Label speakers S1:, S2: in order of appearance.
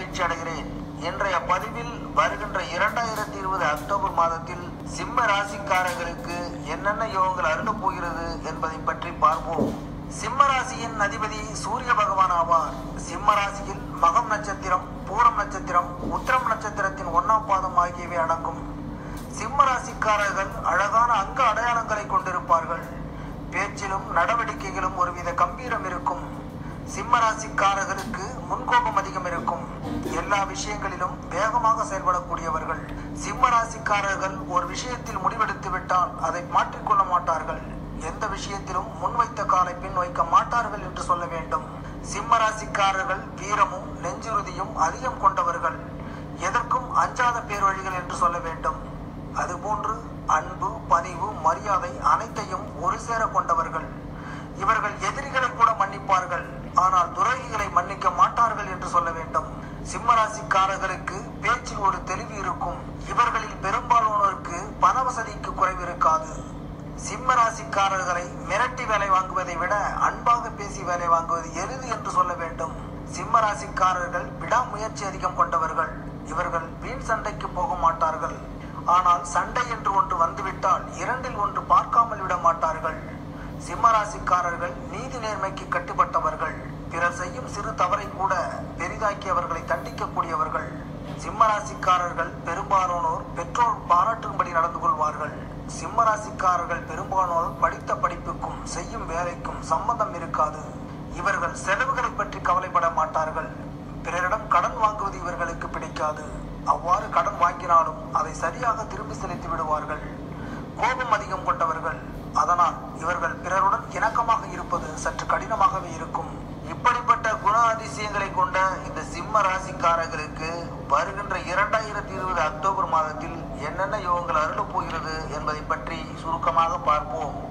S1: மகிழ்ச்சி அடைகிறேன் இன்றைய பதிவில் வருகின்ற இரண்டாயிரத்தி இருபது அக்டோபர் மாதத்தில் சிம்ம ராசிக்காரர்களுக்கு என்னென்ன யோகங்கள் அருளப் போகிறது என்பதை பற்றி பார்ப்போம் சிம்ம ராசியின் அதிபதி சூரிய பகவான் ஆவார் சிம்ம ராசியில் மகம் நட்சத்திரம் பூரம் நட்சத்திரம் உத்திரம் நட்சத்திரத்தின் ஒன்னாம் பாதம் ஆகியவை அடங்கும் சிம்ம ராசிக்காரர்கள் அழகான அங்க அடையாளங்களை கொண்டிருப்பார்கள் பேச்சிலும் நடவடிக்கையிலும் ஒருவித கம்பீரம் இருக்கும் சிம்ம ராசிக்காரர்களுக்கு முன்கோபம் அதிகம் இருக்கும் எல்லா விஷயங்களிலும் வேகமாக செயல்படக்கூடியவர்கள் சிம்ம ராசிக்காரர்கள் ஒரு விஷயத்தில் முடிவெடுத்து விட்டால் அதை மாற்றிக்கொள்ள மாட்டார்கள் எந்த விஷயத்திலும் முன்வைத்த காலை பின் வைக்க மாட்டார்கள் என்று சொல்ல வேண்டும் சிம்ம ராசிக்காரர்கள் வீரமும் நெஞ்சுறுதியும் அதிகம் கொண்டவர்கள் எதற்கும் அஞ்சாத பேர்வழிகள் என்று சொல்ல வேண்டும் அதுபோன்று அன்பு பணிவு மரியாதை அனைத்தையும் ஒரு சேர கொண்டவர்கள் இவர்கள் எதிரிகளை கூட மன்னிப்பார்கள் ஆனால் துரோகிகளை மன்னிக்க மாட்டார்கள் என்று சொல்ல வேண்டும் சிம்மராசிக்காரர்களுக்கு பேச்சில் ஒரு தெளிவு இருக்கும் இவர்களில் பெரும்பாலானோருக்கு பண வசதிக்கு குறைவு இருக்காது சிம்ம ராசிக்காரர்களை மிரட்டி வேலை வாங்குவதை விட அன்பாக பேசி வேலை வாங்குவது எளிது என்று சொல்ல வேண்டும் சிம்ம ராசிக்காரர்கள் விடாமுயற்சி அதிகம் கொண்டவர்கள் இவர்கள் வீண் சண்டைக்கு போக மாட்டார்கள் ஆனால் சண்டை என்று ஒன்று வந்துவிட்டால் இரண்டில் ஒன்று பார்க்காமல் விட மாட்டார்கள் சிம்மராசிக்காரர்கள் நீதி நேர்மைக்கு கட்டுப்பட்டவர்கள் பிறர் செய்யும் சிறு தவறை கூட பெரிதாக்கி அவர்களை தண்டிக்கக்கூடியவர்கள் சிம்மராசிக்காரர்கள் பெரும்பாலானோர் பெற்றோர் பாராட்டும்படி நடந்து கொள்வார்கள் சிம்மராசிக்காரர்கள் பெரும்பாலானோர் படித்த படிப்புக்கும் செய்யும் வேலைக்கும் சம்மதம் இருக்காது இவர்கள் செலவுகளை பற்றி கவலைப்பட மாட்டார்கள் பிறரிடம் கடன் வாங்குவது இவர்களுக்கு பிடிக்காது அவ்வாறு கடன் வாங்கினாலும் அதை சரியாக திரும்பி செலுத்தி விடுவார்கள் கோபம் அதிகம் கொண்டவர்கள் அதனால் இவர்கள் பிறருடன் இணக்கமாக இருப்பது சற்று கடினமாகவே இருக்கும் இப்படிப்பட்ட குண அதிசயங்களை கொண்ட இந்த சிம்ம ராசிக்காரர்களுக்கு வருகின்ற இரண்டாயிரத்தி இருபது அக்டோபர் மாதத்தில் என்னென்ன யோகங்கள் அருளப் போகிறது என்பதை பற்றி சுருக்கமாக பார்ப்போம்